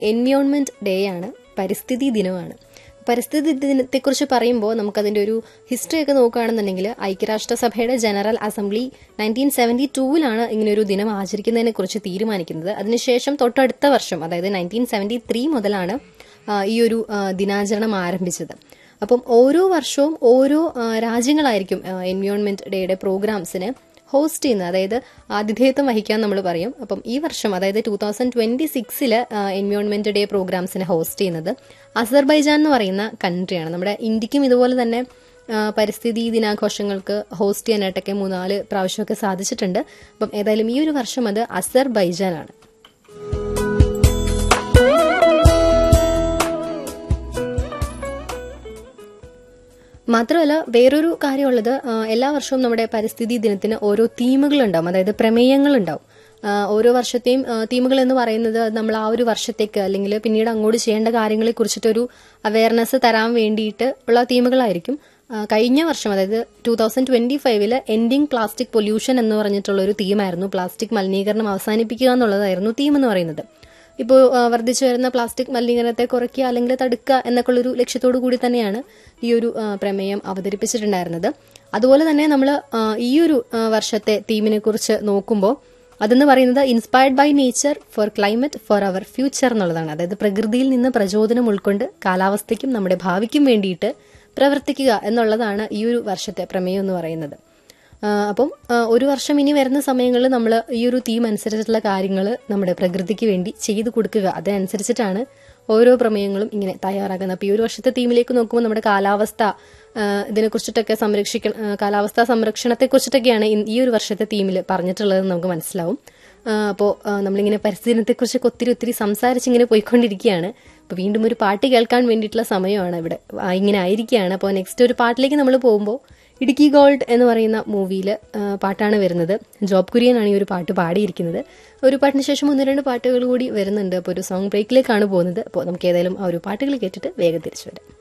environment day ആണ് പരിസ്ഥിതി ദിനമാണ് പരിസ്ഥിതി ദിനത്തെക്കുറിച്ച് പറയുമ്പോൾ നമുക്കതിൻ്റെ ഒരു ഹിസ്റ്ററി ഒക്കെ നോക്കുകയാണെന്നുണ്ടെങ്കിൽ ഐക്യരാഷ്ട്രസഭയുടെ ജനറൽ അസംബ്ലി നയൻറ്റീൻ സെവൻറ്റി ടൂവിലാണ് ഇങ്ങനെ ഒരു ദിനം ആചരിക്കുന്നതിനെ കുറിച്ച് തീരുമാനിക്കുന്നത് അതിനുശേഷം തൊട്ടടുത്ത വർഷം അതായത് നയൻറ്റീൻ സെവൻറ്റി ത്രീ മുതലാണ് ആ, ഈ ഒരു ആ, ദിനാചരണം ആരംഭിച്ചത് അപ്പം ഓരോ വർഷവും ഓരോ ആ, രാജ്യങ്ങളായിരിക്കും എൻവയോൺമെന്റ് ഡേയുടെ പ്രോഗ്രാംസിന് ഹോസ്റ്റ് ചെയ്യുന്നത് അതായത് ആതിഥേയത്വം വഹിക്കാൻ നമ്മൾ പറയും അപ്പം ഈ വർഷം അതായത് ടൂ തൗസൻഡ് ട്വന്റി സിക്സില് എൻവയോൺമെന്റ് ഡേ പ്രോഗ്രാംസിനെ ഹോസ്റ്റ് ചെയ്യുന്നത് അസർബൈജാൻ എന്ന് പറയുന്ന കൺട്രിയാണ് നമ്മുടെ ഇന്ത്യക്കും ഇതുപോലെ തന്നെ ആ, പരിസ്ഥിതി ദിനാഘോഷങ്ങൾക്ക് ഹോസ്റ്റ് ചെയ്യാനായിട്ടൊക്കെ മൂന്നാല് പ്രാവശ്യമൊക്കെ സാധിച്ചിട്ടുണ്ട് അപ്പം ഏതായാലും ഈ ഒരു വർഷം അത് അസർബൈജാനാണ് മാത്രമല്ല വേറൊരു കാര്യമുള്ളത് ആ, എല്ലാ വർഷവും നമ്മുടെ പരിസ്ഥിതി ദിനത്തിന് ഓരോ തീമുകൾ ഉണ്ടാവും അതായത് പ്രമേയങ്ങൾ ഉണ്ടാവും ആ, ഓരോ വർഷത്തെയും ആ, തീമുകൾ എന്ന് പറയുന്നത് അത് നമ്മൾ ആ ഒരു വർഷത്തേക്ക് അല്ലെങ്കിൽ പിന്നീട് അങ്ങോട്ട് ചെയ്യേണ്ട കാര്യങ്ങളെ കുറിച്ചിട്ടൊരു അവയർനെസ് തരാൻ വേണ്ടിയിട്ട് ഉള്ള തീമുകളായിരിക്കും ആ, കഴിഞ്ഞ വർഷം അതായത് ടൂ തൗസൻഡ് ട്വന്റി ഫൈവില് എൻഡിങ് പ്ലാസ്റ്റിക് പൊല്യൂഷൻ എന്ന് പറഞ്ഞിട്ടുള്ള ഒരു തീമായിരുന്നു പ്ലാസ്റ്റിക് മലിനീകരണം അവസാനിപ്പിക്കുക എന്നുള്ളതായിരുന്നു തീം എന്ന് പറയുന്നത് ഇപ്പോൾ വർദ്ധിച്ചു വരുന്ന പ്ലാസ്റ്റിക് മലിനീകരണത്തെ കുറയ്ക്കുക അല്ലെങ്കിൽ തടുക്കുക എന്നൊക്കെയുള്ളൊരു ലക്ഷ്യത്തോടു കൂടി തന്നെയാണ് ഈ ഒരു ആ, പ്രമേയം അവതരിപ്പിച്ചിട്ടുണ്ടായിരുന്നത് അതുപോലെ തന്നെ നമ്മൾ ഈ ഒരു ആ, വർഷത്തെ തീമിനെ കുറിച്ച് നോക്കുമ്പോൾ അതെന്ന് പറയുന്നത് inspired by nature for climate for our future എന്നുള്ളതാണ് അതായത് പ്രകൃതിയിൽ നിന്ന് പ്രചോദനം ഉൾക്കൊണ്ട് കാലാവസ്ഥയ്ക്കും നമ്മുടെ ഭാവിക്കും വേണ്ടിയിട്ട് പ്രവർത്തിക്കുക എന്നുള്ളതാണ് ഈ ഒരു വർഷത്തെ പ്രമേയം എന്ന് പറയുന്നത് ആ, അപ്പം ആ, ഒരു വർഷം ഇനി വരുന്ന സമയങ്ങളിൽ നമ്മൾ ഈ ഒരു തീം അനുസരിച്ചിട്ടുള്ള കാര്യങ്ങൾ നമ്മുടെ പ്രകൃതിക്ക് വേണ്ടി ചെയ്തു കൊടുക്കുക അതനുസരിച്ചിട്ടാണ് ഓരോ പ്രമേയങ്ങളും ഇങ്ങനെ തയ്യാറാക്കുന്നത് അപ്പോൾ ഈ ഒരു വർഷത്തെ തീമിലേക്ക് നോക്കുമ്പോൾ നമ്മുടെ കാലാവസ്ഥ ആ, ഇതിനെക്കുറിച്ചിട്ടൊക്കെ സംരക്ഷിക്ക ആ, കാലാവസ്ഥാ സംരക്ഷണത്തെക്കുറിച്ചിട്ടൊക്കെയാണ് ഇൻ- ഈ ഒരു വർഷത്തെ തീമിൽ പറഞ്ഞിട്ടുള്ളതെന്ന് നമുക്ക് മനസ്സിലാവും അപ്പോൾ നമ്മളിങ്ങനെ പരിസ്ഥിതി ദിനത്തെക്കുറിച്ചൊക്കെ ഒത്തിരി ഒത്തിരി സംസാരിച്ചിങ്ങനെ പോയിക്കൊണ്ടിരിക്കുകയാണ് അപ്പോൾ വീണ്ടും ഒരു പാട്ട് കേൾക്കാൻ വേണ്ടിയിട്ടുള്ള സമയമാണ് ഇവിടെ ആ, ഇങ്ങനെ ആയിരിക്കുകയാണ് അപ്പോൾ നെക്സ്റ്റ് ഒരു പാട്ടിലേക്ക് നമ്മൾ പോകുമ്പോൾ ഇടുക്കി ഗോൾഡ് എന്ന് പറയുന്ന മൂവിയിൽ പാട്ടാണ് വരുന്നത് ജോബ് കുര്യനാണ് ഈ ഒരു പാട്ട് പാടിയിരിക്കുന്നത് ഒരു പാട്ടിന് ശേഷം ഒന്ന് രണ്ട് പാട്ടുകൾ കൂടി വരുന്നുണ്ട് അപ്പോൾ ഒരു സോങ് ബ്രേക്കിലേക്കാണ് പോകുന്നത് അപ്പോൾ നമുക്ക് ഏതായാലും ആ ഒരു പാട്ടുകൾ കേട്ടിട്ട് വേഗം തിരിച്ചു വരാം